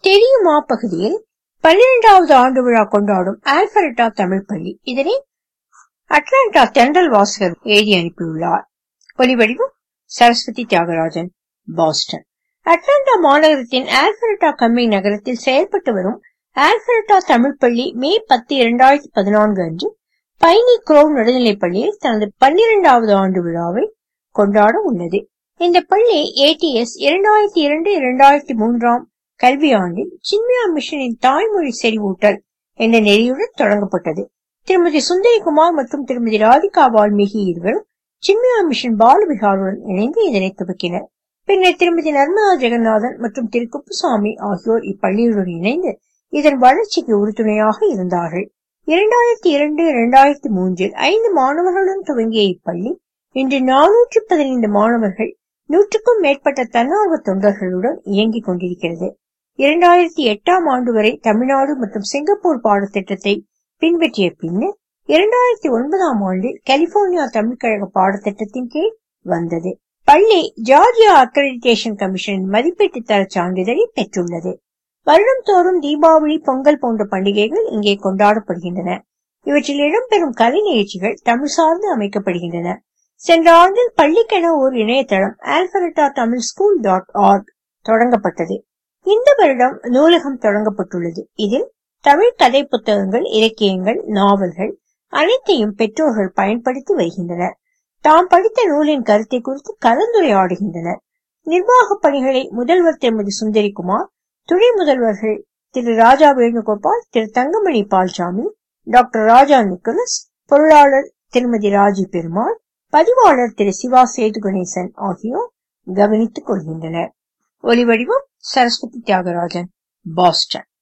தெரியுமா பகுதியில் பன்னிரெண்டாவது ஆண்டு விழா கொண்டாடும் ஆல்பரட்டா தமிழ் பள்ளி இதனை அட்லாண்டா தென்றல் வாசகர் எழுதி அனுப்பியுள்ளார் ஒலிவடிவம் சரஸ்வதி தியாகராஜன் பாஸ்டன் அட்லாண்டா மாநகரத்தின் ஆல்பரட்டா கம்மி நகரத்தில் செயல்பட்டு வரும் ஆல்பரட்டா தமிழ் பள்ளி மே பத்து இரண்டாயிரத்தி பதினான்கு அன்று பைனி குரோவ் நடுநிலைப் பள்ளியில் தனது பன்னிரெண்டாவது ஆண்டு விழாவை கொண்டாட உள்ளது இந்த பள்ளி ஏடிஎஸ் இரண்டாயிரத்தி இரண்டு இரண்டாயிரத்தி மூன்றாம் கல்வியாண்டில் சின்மயா மிஷனின் தாய்மொழி செறிவூட்டல் என்ற நெறியுடன் தொடங்கப்பட்டது திருமதி சுந்தரிகுமார் மற்றும் திருமதி ராதிகா வால்மீகி இருவரும் சின்மயா மிஷன் பாலவிகாருடன் இணைந்து இதனை துவக்கினர் பின்னர் திருமதி நர்மதா ஜெகநாதன் மற்றும் திரு குப்புசாமி ஆகியோர் இப்பள்ளியுடன் இணைந்து இதன் வளர்ச்சிக்கு உறுதுணையாக இருந்தார்கள் இரண்டாயிரத்தி இரண்டு இரண்டாயிரத்தி மூன்றில் ஐந்து மாணவர்களுடன் துவங்கிய இப்பள்ளி இன்று நானூற்றி பதினைந்து மாணவர்கள் நூற்றுக்கும் மேற்பட்ட தன்னார்வ தொண்டர்களுடன் இயங்கிக் கொண்டிருக்கிறது இரண்டாயிரத்தி எட்டாம் ஆண்டு வரை தமிழ்நாடு மற்றும் சிங்கப்பூர் பாடத்திட்டத்தை பின்பற்றிய பின்னர் இரண்டாயிரத்தி ஒன்பதாம் ஆண்டில் கலிபோர்னியா தமிழ்கழக பாடத்திட்டத்தின் கீழ் வந்தது பள்ளி ஜார்ஜியா அக்ரெடிடேஷன் கமிஷனின் மதிப்பீட்டு தர சான்றிதழை பெற்றுள்ளது வருடம் தோறும் தீபாவளி பொங்கல் போன்ற பண்டிகைகள் இங்கே கொண்டாடப்படுகின்றன இவற்றில் இடம்பெறும் கலை நிகழ்ச்சிகள் தமிழ் சார்ந்து அமைக்கப்படுகின்றன சென்ற ஆண்டில் பள்ளிக்கென ஒரு இணையதளம் Alpharetta Tamil school dot org தொடங்கப்பட்டது இந்த வருடம் நூலகம் தொடங்கப்பட்டுள்ளது இதில் தமிழ் கதை புத்தகங்கள் இலக்கியங்கள் நாவல்கள் அனைத்தையும் பெற்றோர்கள் பயன்படுத்தி வருகின்றனர் தாம் படித்த நூலின் கருத்தை குறித்து கலந்துரையாடுகின்றனர் நிர்வாக பணிகளை முதல்வர் திருமதி சுந்தரிகுமார் துணை முதல்வர்கள் திரு ராஜா வேணுகோபால் திரு தங்கமணி பால்சாமி டாக்டர் ராஜா நிக்கோலஸ் பொருளாளர் திருமதி ராஜி பெருமாள் பதிவாளர் திரு சிவா சேது கணேசன் ஆகியோர் கவனித்துக் கொள்கின்றனர் ஒலிவடிவம் சரஸ்வதி தியாகராஜன் பாஸ்டன்